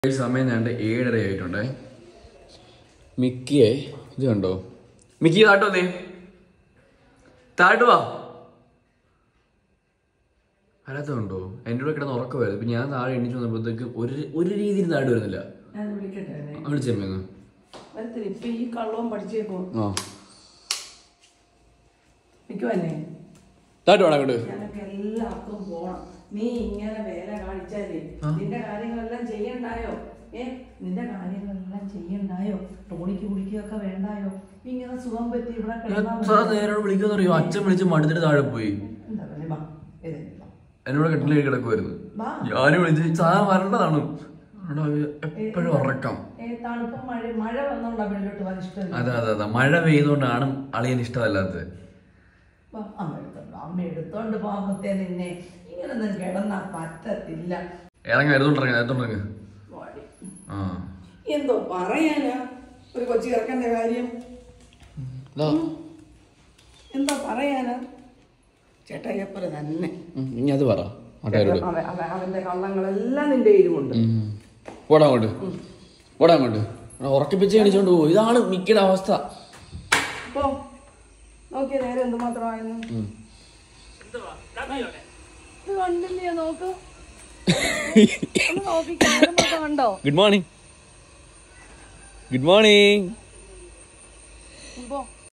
ഈ സമയം ഞാൻ ഏഴര ആയിട്ടുണ്ടേ മിക്കിയെ ഇത് കണ്ടോ മിക്കി താട്ടോ നീ താഴ്ത്തു വാ അല്ലാത്തതുണ്ടോ എൻ്റെ കൂടെ കിടന്ന് ഉറക്കമായിരുന്നു ഇപ്പൊ ഞാൻ താഴെ എണീച്ച് വന്നപ്പോഴത്തേക്ക് ഒരു ഒരു രീതിയിൽ താഴെ വരുന്നില്ല ഞാൻ വിളിക്കട്ടെ അവനെ. വിളിച്ചമ്മന്ന് വരത്തില്ല ഇപ്പൊ ഈ കള്ളവും പഠിച്ചേക്കോ ആ നിൽക്കുവല്ലേ താഴ്ത്തു വേണം അങ്ങോട്ട് ഞങ്ങൾക്ക് എല്ലാവർക്കും പോണം നീ ഇങ്ങനെ വേല കാണിച്ചാലേ നിന്റെ കാര്യങ്ങളെല്ലാം ചെയ്യണ്ടായോ ഏ നിന്റെ കാര്യങ്ങളെല്ലാം ചെയ്യണ്ടായോ ടോണിക്ക് കുടിക്കുകയൊക്കെ വേണ്ടായോ ഇങ്ങനെ സുഖം പറ്റി ഇവിടെ കിടന്നാ എത്ര നേരോട് വിളിക്കുമെന്ന് അറിയോ അച്ഛൻ വിളിച്ച് മടുത്തിട്ട് താഴെ പോയി എന്താ പറയുക വാ ഇത് വാ. എന്നോട് കെട്ടിലേക്ക് കിടക്കുമായിരുന്നു വാ ഞാനും വിളിച്ച് സാധനം വരേണ്ടതാണ് എപ്പോഴും ഉറക്കം ഏ തണുപ്പും മഴ മഴ വന്നോണ്ടാ വെള്ളിലോട്ട് പോകാൻ ഇഷ്ടമില്ല അതെ അതെ അതെ മഴ പെയ്തുകൊണ്ടാണ് അളിയൻ ഇഷ്ടമല്ലാത്തത് വാ, അമ്മ എടുത്തോണ്ട് വാ. അമ്മ എടുത്തോണ്ട് പോകുമ്പത്തേ നിന്നെ ഇങ്ങനൊന്നും കിടന്നാ പറ്റത്തില്ല ഇറങ്ങി വരുന്നുണ്ടിറങ്ങി നേരത്തോണ്ടിറങ്ങി വാടി. ആ എന്തോ പറയാനാ ഒരു കൊച്ചു ചെറുക്കന്റെ കാര്യം ദാ. എന്താ പറയാനാ ചേട്ടായിയപ്പുറ തന്നെ ഉം, ഇനി അത് പറ നാട്ടുകാരോട് അവ- അവ- അവന്റെ കള്ളങ്ങളെല്ലാം നിന്റെ കയ്യിലുമുണ്ട് ഉം. പോടാ അങ്ങോട്ട് പോടാ അങ്ങോട്ട് എടാ, ഉറക്കിപ്പിച്ച് എണീച്ചോണ്ട് പോകും ഇതാണ് മിക്കയുടെ അവസ്ഥ അപ്പോ നോക്കിയ നേരം എന്തുമാത്രമായിരുന്നു ഉം. ഇത് കണ്ടില്ലേ നോക്ക് ഒന്ന് നോക്കിക്കേ നേരം മൊത്തം കണ്ടോ ഗുഡ് മോർണിംഗ് ഗുഡ് മോർണിംഗ്